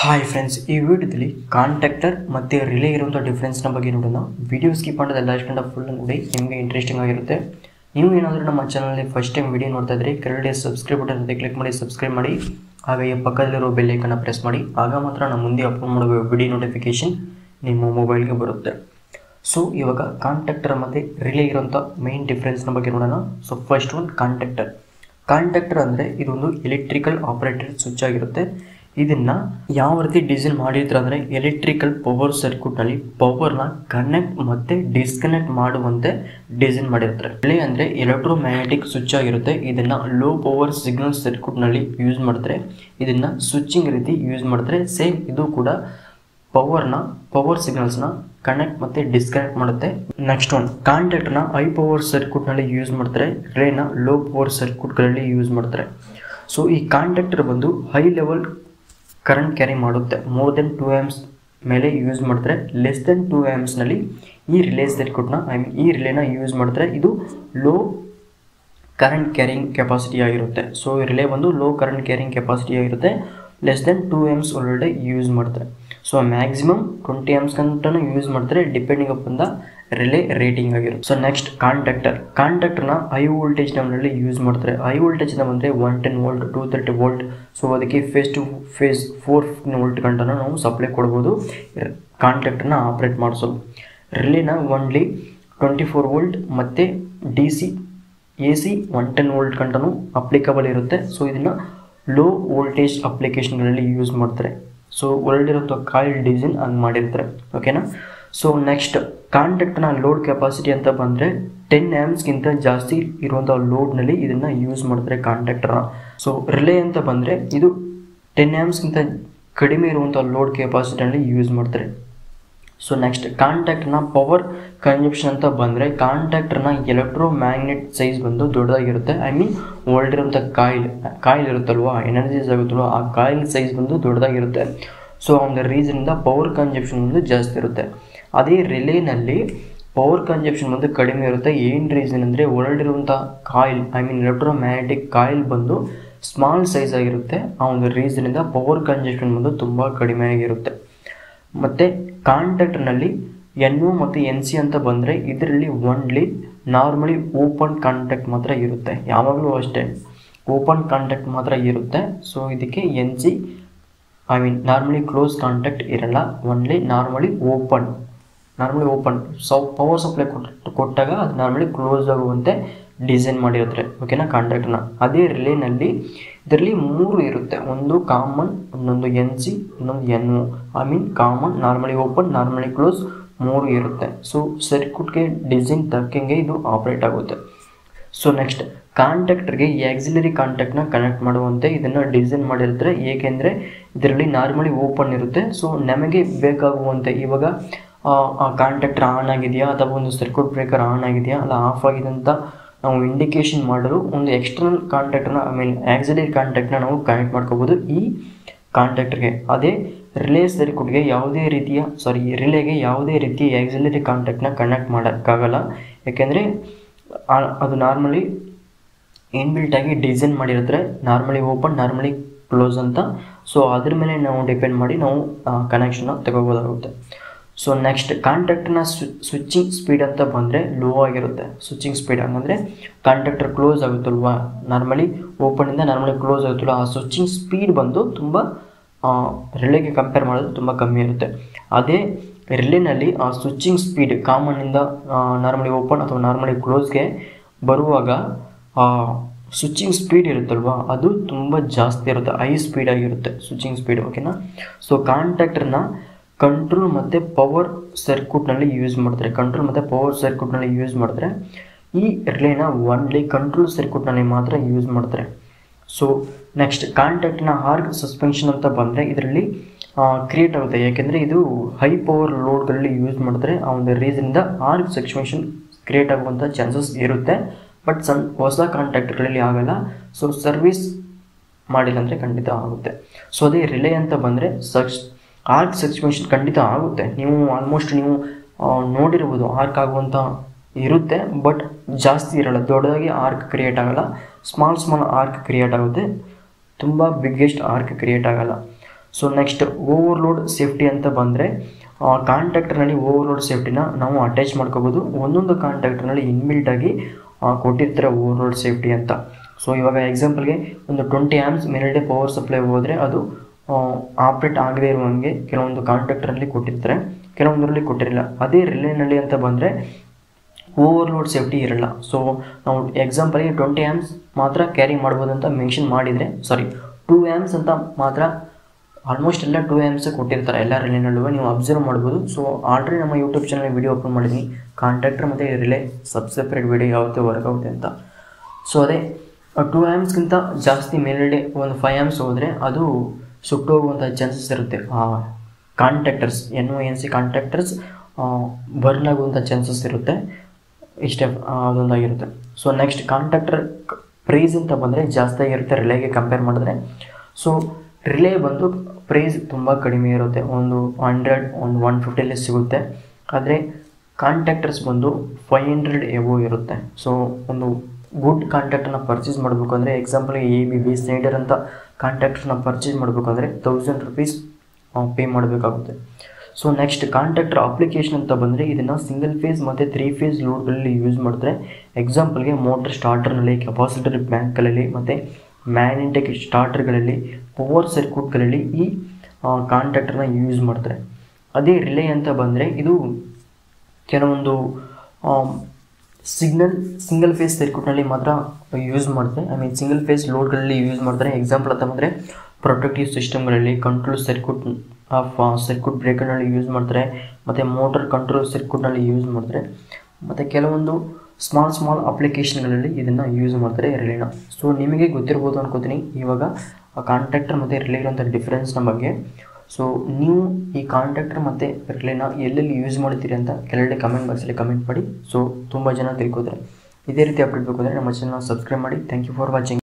hi friends ಈ ವಿಡಿಯೋದಲ್ಲಿ contactor ಮತ್ತು ರಿಲೇ ಇರುವಂಥ ಡಿಫ್ರೆನ್ಸ್ನ ಬಗ್ಗೆ ನೋಡೋಣ ವಿಡಿಯೋ ಸ್ಕಿಪ್ ಮಾಡೋದು ಲಾಸ್ಟ್ ಗಂಟ ಫುಲ್ ನೋಡಿ ನಿಮಗೆ ಇಂಟ್ರೆಸ್ಟಿಂಗ್ ಆಗಿರುತ್ತೆ ನೀವು ಏನಾದರೂ ನಮ್ಮ ಚಾನಲ್ನಲ್ಲಿ ಫಸ್ಟ್ ಟೈಮ್ ವಿಡಿಯೋ ನೋಡ್ತಾ ಇದ್ದರೆ ಕೆಳಗಡೆ ಸಬ್ಸ್ಕ್ರೈಬ್ ಬಟನ್ ಅಂತ ಕ್ಲಿಕ್ ಮಾಡಿ ಸಬ್ಸ್ಕ್ರೈಬ್ ಮಾಡಿ ಹಾಗೆ ಪಕ್ಕದಲ್ಲಿರೋ ಬೆಲ್ಲೈಕನ್ನು ಪ್ರೆಸ್ ಮಾಡಿ ಆಗ ಮಾತ್ರ ನಮ್ಮ ಮುಂದೆ ಅಪ್ಲೋಡ್ ಮಾಡುವ ವಿಡಿಯೋ ನೋಟಿಫಿಕೇಶನ್ ನಿಮ್ಮ ಮೊಬೈಲ್ಗೆ ಬರುತ್ತೆ ಸೊ ಇವಾಗ ಕಾಂಟ್ಯಾಕ್ಟರ್ ಮತ್ತು ರಿಲೇ ಇರೋಂಥ ಮೈನ್ ಡಿಫ್ರೆನ್ಸ್ನ ಬಗ್ಗೆ ನೋಡೋಣ so first one contactor contactor ಅಂದರೆ ಇದೊಂದು ಎಲೆಕ್ಟ್ರಿಕಲ್ ಆಪರೇಟೆಡ್ ಸ್ವಿಚ್ ಆಗಿರುತ್ತೆ ಇದನ್ನು ಯಾವ ರೀತಿ ಡಿಸೈನ್ ಮಾಡಿರ್ತಾರೆ ಅಂದರೆ ಎಲೆಕ್ಟ್ರಿಕಲ್ ಪವರ್ ಸರ್ಕ್ಯೂಟ್ನಲ್ಲಿ ಪವರ್ನ ಕನೆಕ್ಟ್ ಮತ್ತು ಡಿಸ್ಕನೆಕ್ಟ್ ಮಾಡುವಂತೆ ಡಿಸೈನ್ ಮಾಡಿರ್ತಾರೆ ರಿಲೇ ಅಂದರೆ ಎಲೆಕ್ಟ್ರೋ ಮ್ಯಾಗ್ನೆಟಿಕ್ ಸ್ವಿಚ್ ಆಗಿರುತ್ತೆ ಇದನ್ನು ಲೋ ಪವರ್ ಸಿಗ್ನಲ್ ಸರ್ಕ್ಯೂಟ್ನಲ್ಲಿ ಯೂಸ್ ಮಾಡ್ತಾರೆ ಇದನ್ನು ಸ್ವಿಚಿಂಗ್ ರೀತಿ ಯೂಸ್ ಮಾಡ್ತಾರೆ ಸೇಮ್ ಇದು ಕೂಡ ಪವರ್ನ ಪವರ್ ಸಿಗ್ನಲ್ಸ್ನ ಕನೆಕ್ಟ್ ಮತ್ತು ಡಿಸ್ಕನೆಕ್ಟ್ ಮಾಡುತ್ತೆ ನೆಕ್ಸ್ಟ್ ಒನ್ ಕಾಂಟ್ಯಾಕ್ಟ್ನ ಹೈ ಪವರ್ ಸರ್ಕ್ಯೂಟ್ನಲ್ಲಿ ಯೂಸ್ ಮಾಡ್ತಾರೆ ರಿಲೇನ ಲೋ ಪವರ್ ಸರ್ಕ್ಯೂಟ್ಗಳಲ್ಲಿ ಯೂಸ್ ಮಾಡ್ತಾರೆ ಸೊ ಈ ಕಾಂಟ್ಯಾಕ್ಟರ್ ಬಂದು ಹೈ ಲೆವೆಲ್ ಕರೆಂಟ್ ಕ್ಯಾರಿ ಮಾಡುತ್ತೆ ಮೋರ್ ದೆನ್ ಟೂ ಆ್ಯಮ್ಸ್ ಮೇಲೆ ಯೂಸ್ ಮಾಡ್ತಾರೆ ಲೆಸ್ ದೆನ್ ಟೂ ಆ್ಯಮ್ಸ್ನಲ್ಲಿ ಈ ರಿಲೇ ಸರ್ಕ್ಯೂಟ್ನ ಐ ಮೀನ್ ಈ ರಿಲೇನ ಯೂಸ್ ಮಾಡ್ತಾರೆ ಇದು ಲೋ ಕರೆಂಟ್ ಕ್ಯಾರಿಂಗ್ ಕೆಪಾಸಿಟಿ ಆಗಿರುತ್ತೆ ಸೊ ಈ ರಿಲೇ ಬಂದು ಲೋ ಕರೆಂಟ್ ಕ್ಯಾರಿಂಗ್ ಕೆಪಾಸಿಟಿ ಆಗಿರುತ್ತೆ ಲೆಸ್ ದೆನ್ ಟೂ ಎಮ್ಸ್ ಒಳಗಡೆ ಯೂಸ್ ಮಾಡ್ತಾರೆ ಸೊ ಮ್ಯಾಕ್ಸಿಮಮ್ ಟ್ವೆಂಟಿ ಎಮ್ಸ್ ಗಂಟನೂ ಯೂಸ್ ಮಾಡ್ತಾರೆ depending upon the relay rating ಆಗಿರುತ್ತೆ ಸೊ ನೆಕ್ಸ್ಟ್ ಕಾಂಟ್ಯಾಕ್ಟರ್ ಕಾಂಟ್ಯಾಕ್ಟರ್ನ ಹೈ ವೋಲ್ಟೇಜ್ ನಮ್ಮಲ್ಲಿ ಯೂಸ್ ಮಾಡ್ತಾರೆ ಹೈ ವೋಲ್ಟೇಜ್ ಬಂದರೆ one ten volt two thirty volt so ಅದಕ್ಕೆ phase to phase four fifteen volt ಗಂಟನ ನಾವು ಸಪ್ಲೈ ಕೊಡ್ಬೋದು ಕಾಂಟ್ಯಾಕ್ಟರ್ನ ಆಪ್ರೇಟ್ ಮಾಡಿಸೋದು ರಿಲೇನ ಒನ್ಲಿ ಟ್ವೆಂಟಿ ಫೋರ್ ವೋಲ್ಟ್ ಮತ್ತು D C A C one ten volt ಗಂಟನೂ ಅಪ್ಲಿಕಬಲ್ ಇರುತ್ತೆ ಸೊ ಇದನ್ನು ಲೋ ವೋಲ್ಟೇಜ್ ಅಪ್ಲಿಕೇಶನ್ಗಳಲ್ಲಿ ಯೂಸ್ ಮಾಡ್ತಾರೆ ಸೊ ಒಳ್ಳೆದಿರುವಂಥ ಕಾಯಿಲ್ ಡಿಸೈನ್ ಹಂಗೆ ಮಾಡಿರ್ತಾರೆ ಓಕೆನಾ ಸೊ ನೆಕ್ಸ್ಟ್ ಕಾಂಟ್ಯಾಕ್ಟ್ನ ಲೋಡ್ ಕೆಪಾಸಿಟಿ ಅಂತ ಬಂದರೆ ಟೆನ್ ಆ್ಯಮ್ಸ್ಗಿಂತ ಜಾಸ್ತಿ ಇರುವಂಥ ಲೋಡ್ನಲ್ಲಿ ಇದನ್ನು ಯೂಸ್ ಮಾಡ್ತಾರೆ ಕಾಂಟ್ಯಾಕ್ಟರ್ನ ಸೊ ರಿಲೇ ಅಂತ ಬಂದರೆ ಇದು ಟೆನ್ ಆ್ಯಮ್ಸ್ಗಿಂತ ಕಡಿಮೆ ಇರುವಂಥ ಲೋಡ್ ಕೆಪಾಸಿಟಿನಲ್ಲಿ ಯೂಸ್ ಮಾಡ್ತಾರೆ ಸೊ ನೆಕ್ಸ್ಟ್ ಕಾಂಟ್ಯಾಕ್ಟ್ನ ಪವರ್ ಕನ್ಸಪ್ಷನ್ ಅಂತ ಬಂದರೆ ಕಾಂಟ್ಯಾಕ್ಟ್ರನ್ನ ಎಲೆಕ್ಟ್ರೋ ಮ್ಯಾಗ್ನೆಟ್ ಸೈಜ್ ಬಂದು ದೊಡ್ಡದಾಗಿರುತ್ತೆ ಐ ಮೀನ್ ಓಲ್ಡ್ ಇರೋಂಥ ಕಾಯಿಲ್ ಕಾಯಿಲ್ ಇರುತ್ತಲ್ವ ಎನರ್ಜೀಸ್ ಆಗುತ್ತಲ್ವ ಆ ಕಾಯಿಲ್ ಸೈಜ್ ಬಂದು ದೊಡ್ಡದಾಗಿರುತ್ತೆ ಸೊ ಒಂದು ರೀಸನಿಂದ ಪವರ್ ಕನ್ಸಪ್ಷನ್ ಬಂದು ಜಾಸ್ತಿ ಇರುತ್ತೆ ಅದೇ ರಿಲೇನಲ್ಲಿ ಪವರ್ ಕನ್ಸಪ್ಷನ್ ಬಂದು ಕಡಿಮೆ ಇರುತ್ತೆ ಏನು ರೀಸನ್ ಅಂದರೆ ಓಲ್ಡ್ ಇರುವಂಥ coil I mean electromagnetic coil ಬಂದು ಸ್ಮಾಲ್ ಸೈಜ್ ಆಗಿರುತ್ತೆ ಆ ಒಂದು ರೀಸನಿಂದ ಪವರ್ ಕನ್ಸಪ್ಷನ್ ಬಂದು ತುಂಬ ಕಡಿಮೆ ಆಗಿರುತ್ತೆ ಮತ್ತು ಕಾಂಟ್ಯಾಕ್ಟ್ನಲ್ಲಿ ಎನ್ ಒ ಮತ್ತು ಎನ್ ಸಿ ಅಂತ ಬಂದರೆ ಇದರಲ್ಲಿ ಒನ್ಲಿ ನಾರ್ಮಲಿ ಓಪನ್ ಕಾಂಟ್ಯಾಕ್ಟ್ ಮಾತ್ರ ಇರುತ್ತೆ ಯಾವಾಗಲೂ ಅಷ್ಟೇ ಓಪನ್ ಕಾಂಟ್ಯಾಕ್ಟ್ ಮಾತ್ರ ಇರುತ್ತೆ ಸೊ ಇದಕ್ಕೆ N C I mean normally close contact ಇರಲ್ಲ only normally open normally open so power supply ಕೊಟ್ಟು ಕೊಟ್ಟಾಗ ಅದು ನಾರ್ಮಲಿ ಕ್ಲೋಸ್ ಆಗುವಂತೆ ಡಿಸೈನ್ ಮಾಡಿರ್ತಾರೆ ಓಕೆನಾ ಕಾಂಟ್ಯಾಕ್ಟ್ನ ಅದೇ ರಿಲೇನಲ್ಲಿ ಇದರಲ್ಲಿ ಮೂರು ಇರುತ್ತೆ ಒಂದು ಕಾಮನ್ ಇನ್ನೊಂದು ಎನ್ ಸಿ ಇನ್ನೊಂದು N O I mean common normally open normally close ಮೂರು ಇರುತ್ತೆ ಸೊ ಸರ್ಕ್ಯೂಟ್ಗೆ ಡಿಸೈನ್ ತಕ್ಕಂಗೆ ಇದು ಆಪ್ರೇಟ್ ಆಗುತ್ತೆ ಸೊ ನೆಕ್ಸ್ಟ್ ಕಾಂಟ್ಯಾಕ್ಟರ್ಗೆ ಆಕ್ಸಿಲರಿ ಕಾಂಟ್ಯಾಕ್ಟ್ನ ಕನೆಕ್ಟ್ ಮಾಡುವಂತೆ ಇದನ್ನು ಡಿಸೈನ್ ಮಾಡಿರ್ತಾರೆ ಏಕೆಂದರೆ ಇದರಲ್ಲಿ ನಾರ್ಮಲಿ ಓಪನ್ ಇರುತ್ತೆ ಸೊ ನಮಗೆ ಬೇಕಾಗುವಂತೆ ಇವಾಗ ಆ ಕಾಂಟ್ಯಾಕ್ಟರ್ ಆನ್ ಆಗಿದೆಯಾ ಅಥವಾ ಒಂದು ಸರ್ಕ್ಯೂಟ್ ಬ್ರೇಕರ್ ಆನ್ ಆಗಿದೆಯಾ ಅಲ್ಲ ಆಫ್ ಆಗಿದೆ ಅಂತ ನಾವು ಇಂಡಿಕೇಶನ್ ಮಾಡಲು ಒಂದು ಎಕ್ಸ್ಟರ್ನಲ್ ಕಾಂಟ್ಯಾಕ್ಟ್ನ ಐ ಮೀನ್ ಆಕ್ಸಿಲರಿ ಕಾಂಟ್ಯಾಕ್ಟ್ನ ನಾವು ಕನೆಕ್ಟ್ ಮಾಡ್ಕೋಬೋದು ಈ ಕಾಂಟ್ಯಾಕ್ಟರ್ಗೆ ಅದೇ ರಿಲೇ ಸರ್ಕ್ಯೂಟ್ಗೆ ಯಾವುದೇ ರೀತಿಯ ಸಾರಿ ರಿಲೇಗೆ ಯಾವುದೇ ರೀತಿಯ ಆಕ್ಸಿಲರಿ ಕಾಂಟ್ಯಾಕ್ಟ್ನ ಕನೆಕ್ಟ್ ಮಾಡೋಕ್ಕಾಗಲ್ಲ ಯಾಕೆಂದರೆ ಅದು ನಾರ್ಮಲಿ ಇನ್ಬಿಲ್ಟಾಗಿ ಡಿಸೈನ್ ಮಾಡಿರ್ತಾರೆ ನಾರ್ಮಲಿ ಓಪನ್ ನಾರ್ಮಲಿ ಕ್ಲೋಸ್ ಅಂತ ಸೊ ಅದ್ರ ಮೇಲೆ ನಾವು ಡಿಪೆಂಡ್ ಮಾಡಿ ನಾವು ಕನೆಕ್ಷನ್ನ ತಗೋಬೋದಾಗುತ್ತೆ ಸೊ ನೆಕ್ಸ್ಟ್ ಕಾಂಟ್ಯಾಕ್ಟ್ನ ಸ್ವಿಚ್ಚಿಂಗ್ ಸ್ಪೀಡ್ ಅಂತ ಬಂದರೆ ಲೋ ಆಗಿರುತ್ತೆ ಸ್ವಿಚ್ಚಿಂಗ್ ಸ್ಪೀಡ್ ಹಂಗಂದರೆ ಕಾಂಟ್ಯಾಕ್ಟರ್ ಕ್ಲೋಸ್ ಆಗುತ್ತಲ್ವಾ ನಾರ್ಮಲಿ ಓಪನಿಂದ ನಾರ್ಮಲಿ ಕ್ಲೋಸ್ ಆಗುತ್ತಲ್ಲ ಆ ಸ್ವಿಚ್ಚಿಂಗ್ ಸ್ಪೀಡ್ ಬಂದು ತುಂಬ ರಿಲೇಗೆ ಕಂಪೇರ್ ಮಾಡೋದು ತುಂಬ ಕಮ್ಮಿ ಇರುತ್ತೆ ಅದೇ ರಿಲೇನಲ್ಲಿ ಆ ಸ್ವಿಚ್ಚಿಂಗ್ ಸ್ಪೀಡ್ ಕಾಮನ್ನಿಂದ ನಾರ್ಮಲಿ ಓಪನ್ ಅಥವಾ ನಾರ್ಮಲಿ ಕ್ಲೋಸ್ಗೆ ಬರುವಾಗ ಸ್ವಿಚ್ಚಿಂಗ್ ಸ್ಪೀಡ್ ಇರುತ್ತಲ್ವ ಅದು ತುಂಬ ಜಾಸ್ತಿ ಇರುತ್ತೆ ಹೈ ಸ್ಪೀಡಾಗಿರುತ್ತೆ ಸ್ವಿಚ್ಚಿಂಗ್ ಸ್ಪೀಡ್ ಓಕೆನಾ ಸೊ ಕಾಂಟ್ಯಾಕ್ಟರ್ನ ಕಂಟ್ರೋಲ್ ಮತ್ತು ಪವರ್ ಸರ್ಕ್ಯೂಟ್ನಲ್ಲಿ ಯೂಸ್ ಮಾಡ್ತಾರೆ ಕಂಟ್ರೋಲ್ ಮತ್ತು ಪವರ್ ಸರ್ಕ್ಯೂಟ್ನಲ್ಲಿ ಯೂಸ್ ಮಾಡ್ತಾರೆ ಈ ರಿಲೇನ ಒನ್ಲಿ ಕಂಟ್ರೋಲ್ ಸರ್ಕ್ಯೂಟ್ನಲ್ಲಿ ಮಾತ್ರ ಯೂಸ್ ಮಾಡ್ತಾರೆ ಸೊ ನೆಕ್ಸ್ಟ್ ಕಾಂಟ್ಯಾಕ್ಟ್ನ ಆರ್ಕ್ ಸಸ್ಪೆನ್ಷನ್ ಅಂತ ಬಂದರೆ ಇದರಲ್ಲಿ ಕ್ರಿಯೇಟ್ ಆಗುತ್ತೆ ಯಾಕೆಂದರೆ ಇದು ಹೈ ಪವರ್ ಲೋಡ್ಗಳಲ್ಲಿ ಯೂಸ್ ಮಾಡ್ತಾರೆ ಆ ಒಂದು ರೀಸನಿಂದ ಆರ್ಕ್ ಸಸ್ಪೆನ್ಷನ್ ಕ್ರಿಯೇಟ್ ಆಗುವಂಥ ಚಾನ್ಸಸ್ ಇರುತ್ತೆ ಬಟ್ ಸಣ್ಣ ಹೊಸ ಕಾಂಟ್ಯಾಕ್ಟ್ಗಳಲ್ಲಿ ಆಗಲ್ಲ ಸೊ ಸರ್ವಿಸ್ ಮಾಡಿಲ್ಲ ಅಂದರೆ ಖಂಡಿತ ಆಗುತ್ತೆ ಸೊ ಅದೇ ರಿಲೇ ಅಂತ ಬಂದರೆ ಸಕ್ಸ್ ಆರ್ಕ್ ಸಸ್ಪೆನ್ಷನ್ ಖಂಡಿತ ಆಗುತ್ತೆ ನೀವು ಆಲ್ಮೋಸ್ಟ್ ನೀವು ನೋಡಿರ್ಬೋದು ಆರ್ಕ್ ಆಗುವಂಥ ಇರುತ್ತೆ ಬಟ್ ಜಾಸ್ತಿ ಇರಲ್ಲ ದೊಡ್ಡದಾಗಿ ಆರ್ಕ್ ಕ್ರಿಯೇಟ್ ಆಗಲ್ಲ ಸ್ಮಾಲ್ ಸ್ಮಾಲ್ ಆರ್ಕ್ ಕ್ರಿಯೇಟ್ ಆಗುತ್ತೆ ತುಂಬ ಬಿಗ್ಗೆಸ್ಟ್ ಆರ್ಕ್ ಕ್ರಿಯೇಟ್ ಆಗಲ್ಲ ಸೊ ನೆಕ್ಸ್ಟ್ ಓವರ್ಲೋಡ್ ಸೇಫ್ಟಿ ಅಂತ ಬಂದರೆ ಕಾಂಟ್ಯಾಕ್ಟರ್ನಲ್ಲಿ ಓವರ್ಲೋಡ್ ಸೇಫ್ಟಿನ ನಾವು ಅಟ್ಯಾಚ್ ಮಾಡ್ಕೋಬೋದು ಒಂದೊಂದು ಕಾಂಟ್ಯಾಕ್ಟರ್ನಲ್ಲಿ ಇನ್ಬಿಲ್ಟಾಗಿ ಕೊಟ್ಟಿರ್ತಾರೆ ಓವರ್ಲೋಡ್ ಸೇಫ್ಟಿ ಅಂತ ಸೊ ಇವಾಗ ಎಕ್ಸಾಂಪಲ್ಗೆ ಒಂದು ಟ್ವೆಂಟಿ ಆ್ಯಮ್ಸ್ ಮೇಲ್ಗಡೆ ಪವರ್ ಸಪ್ಲೈ ಹೋದರೆ ಅದು ಆಪ್ರೇಟ್ ಆಗದೇ ಇರುವಂಗೆ ಕೆಲವೊಂದು ಕಾಂಟ್ಯಾಕ್ಟರಲ್ಲಿ ಕೊಟ್ಟಿರ್ತಾರೆ ಕೆಲವೊಂದರಲ್ಲಿ ಕೊಟ್ಟಿರಲ್ಲ ಅದೇ ರಿಲೇನಲ್ಲಿ ಅಂತ ಬಂದರೆ ಓವರ್ಲೋಡ್ ಸೇಫ್ಟಿ ಇರಲ್ಲ ಸೊ ನಾವು ಎಕ್ಸಾಂಪಲ್ಗೆ ಟ್ವೆಂಟಿ ಆ್ಯಮ್ಸ್ ಮಾತ್ರ ಕ್ಯಾರಿ ಮಾಡ್ಬೋದು ಅಂತ ಮೆನ್ಷನ್ ಮಾಡಿದರೆ ಸಾರಿ ಟೂ ಆ್ಯಮ್ಸ್ ಅಂತ ಮಾತ್ರ ಆಲ್ಮೋಸ್ಟ್ ಎಲ್ಲ ಟೂ ಆ್ಯಮ್ಸ್ ಕೊಟ್ಟಿರ್ತಾರೆ ಎಲ್ಲ ರಿಲೇನಲ್ಲೂ ನೀವು ಅಬ್ಸರ್ವ್ ಮಾಡ್ಬೋದು ಸೊ ಆಲ್ರೆಡಿ ನಮ್ಮ ಯೂಟ್ಯೂಬ್ ಚಾನಲ್ ವೀಡಿಯೋ ಓಪನ್ ಮಾಡಿದ್ದೀನಿ ಕಾಂಟ್ಯಾಕ್ಟರ್ ಮತ್ತು ರಿಲೇ ಸಬ್ ಸಪ್ರೇಟ್ ವೀಡಿಯೋ ಯಾವತ್ತೂ ವರ್ಕೌಟ್ ಅಂತ ಸೊ ಅದೇ ಟೂ ಆ್ಯಮ್ಸ್ಗಿಂತ ಜಾಸ್ತಿ ಮೇಲ್ಗಡೆ ಒಂದು ಫೈವ್ ಆ್ಯಮ್ಸ್ ಹೋದರೆ ಅದು ಸುಟ್ಟೋಗುವಂಥ ಚಾನ್ಸಸ್ ಇರುತ್ತೆ contactors N O N C contactors burn ಆಗುವಂಥ ಚಾನ್ಸಸ್ ಇರುತ್ತೆ ಇಷ್ಟೇ ಅದೊಂದಾಗಿರುತ್ತೆ ಸೊ ನೆಕ್ಸ್ಟ್ ಕಾಂಟ್ಯಾಕ್ಟರ್ ಪ್ರೈಸ್ ಅಂತ ಬಂದರೆ ಜಾಸ್ತಿ ಆಗಿರುತ್ತೆ ರಿಲೇಗೆ ಕಂಪೇರ್ ಮಾಡಿದ್ರೆ ಸೊ ರಿಲೇ ಬಂದು ಪ್ರೈಸ್ ತುಂಬ ಕಡಿಮೆ ಇರುತ್ತೆ ಒಂದು ಹಂಡ್ರೆಡ್ ಒಂದು ಒನ್ ಫಿಫ್ಟಿಲಿ ಸಿಗುತ್ತೆ ಆದರೆ ಕಾಂಟ್ಯಾಕ್ಟರ್ಸ್ ಬಂದು ಫೈವ್ ಹಂಡ್ರೆಡ್ ಎವೋ ಇರುತ್ತೆ ಸೊ ಒಂದು ಗುಡ್ ಕಾಂಟ್ಯಾಕ್ಟನ್ನ ಪರ್ಚೇಸ್ ಮಾಡಬೇಕು ಅಂದರೆ ಎಕ್ಸಾಂಪಲ್ಗೆ ಎ ಬಿ ಬಿ ಸ್ನೈಡರ್ ಅಂತ ಕಾಂಟ್ಯಾಕ್ಟರ್ನ ಪರ್ಚೇಸ್ ಮಾಡಬೇಕು ಅಂದರೆ ತೌಸಂಡ್ ರುಪೀಸ್ ಪೇ ಮಾಡಬೇಕಾಗುತ್ತೆ ಸೊ ನೆಕ್ಸ್ಟ್ ಕಾಂಟ್ಯಾಕ್ಟರ್ ಅಪ್ಲಿಕೇಶನ್ ಅಂತ ಬಂದರೆ ಇದನ್ನು ಸಿಂಗಲ್ ಫೇಸ್ ಮತ್ತು ತ್ರೀ ಫೇಸ್ ಲೋಡ್ಗಳಲ್ಲಿ ಯೂಸ್ ಮಾಡ್ತಾರೆ ಎಕ್ಸಾಂಪಲ್ಗೆ ಮೋಟರ್ ಸ್ಟಾರ್ಟರ್ನಲ್ಲಿ ಕೆಪಾಸಿಟರ್ ಬ್ಯಾಂಕ್ಗಳಲ್ಲಿ ಮತ್ತು ಮ್ಯಾಗ್ನೆಟಿಕ್ ಸ್ಟಾರ್ಟರ್ಗಳಲ್ಲಿ ಪವರ್ ಸರ್ಕ್ಯೂಟ್ಗಳಲ್ಲಿ ಈ ಕಾಂಟ್ಯಾಕ್ಟರ್ನ ಯೂಸ್ ಮಾಡ್ತಾರೆ ಅದೇ ರಿಲೇ ಅಂತ ಬಂದರೆ ಇದು ಕೆಲವೊಂದು ಸಿಗ್ನಲ್ ಸಿಂಗಲ್ ಫೇಸ್ ಸರ್ಕ್ಯೂಟ್ನಲ್ಲಿ ಮಾತ್ರ ಯೂಸ್ ಮಾಡ್ತಾರೆ ಐ ಮೀನ್ ಸಿಂಗಲ್ ಫೇಸ್ ಲೋಡ್ಗಳಲ್ಲಿ ಯೂಸ್ ಮಾಡ್ತಾರೆ ಎಕ್ಸಾಂಪಲ್ ಅಂತ ಬಂದರೆ ಪ್ರೊಟೆಕ್ಟಿವ್ ಸಿಸ್ಟಮ್ಗಳಲ್ಲಿ ಕಂಟ್ರೋಲ್ ಸರ್ಕ್ಯೂಟ್ ಆಫ್ ಸರ್ಕ್ಯೂಟ್ ಬ್ರೇಕರ್ನಲ್ಲಿ ಯೂಸ್ ಮಾಡ್ತಾರೆ ಮತ್ತು ಮೋಟರ್ ಕಂಟ್ರೋಲ್ ಸರ್ಕ್ಯೂಟ್ನಲ್ಲಿ ಯೂಸ್ ಮಾಡ್ತಾರೆ ಮತ್ತು ಕೆಲವೊಂದು ಸ್ಮಾಲ್ ಸ್ಮಾಲ್ ಅಪ್ಲಿಕೇಶನ್ಗಳಲ್ಲಿ ಇದನ್ನು ಯೂಸ್ ಮಾಡ್ತಾರೆ ರಿಲೇನ ಸೊ ನಿಮಗೆ ಗೊತ್ತಿರ್ಬೋದು ಅನ್ಕೋತೀನಿ ಇವಾಗ ಆ ಕಾಂಟ್ಯಾಕ್ಟರ್ ಮತ್ತು ರಿಲೇ ಇರೋಂಥ ಡಿಫ್ರೆನ್ಸ್ನ ಬಗ್ಗೆ ಸೊ ನೀವು ಈ ಕಾಂಟ್ಯಾಕ್ಟರ್ ಮತ್ತು ರಿಲೇನ ಎಲ್ಲೆಲ್ಲಿ ಯೂಸ್ ಮಾಡ್ತೀರಿ ಅಂತ ಕೆಳಗಡೆ ಕಮೆಂಟ್ ಬಾಕ್ಸಲ್ಲಿ ಕಮೆಂಟ್ ಮಾಡಿ ಸೊ ತುಂಬ ಜನ ತಿಳ್ಕೋತಾರೆ ಇದೇ ರೀತಿ ಅಪ್ಡೇಟ್ ಬೇಕು ಅಂದರೆ ನಮ್ಮ ಚಾನಲ್ನ ಸಬ್ಸ್ಕ್ರೈಬ್ ಮಾಡಿ ಥ್ಯಾಂಕ್ ಯು ಫಾರ್ ವಾಚಿಂಗ್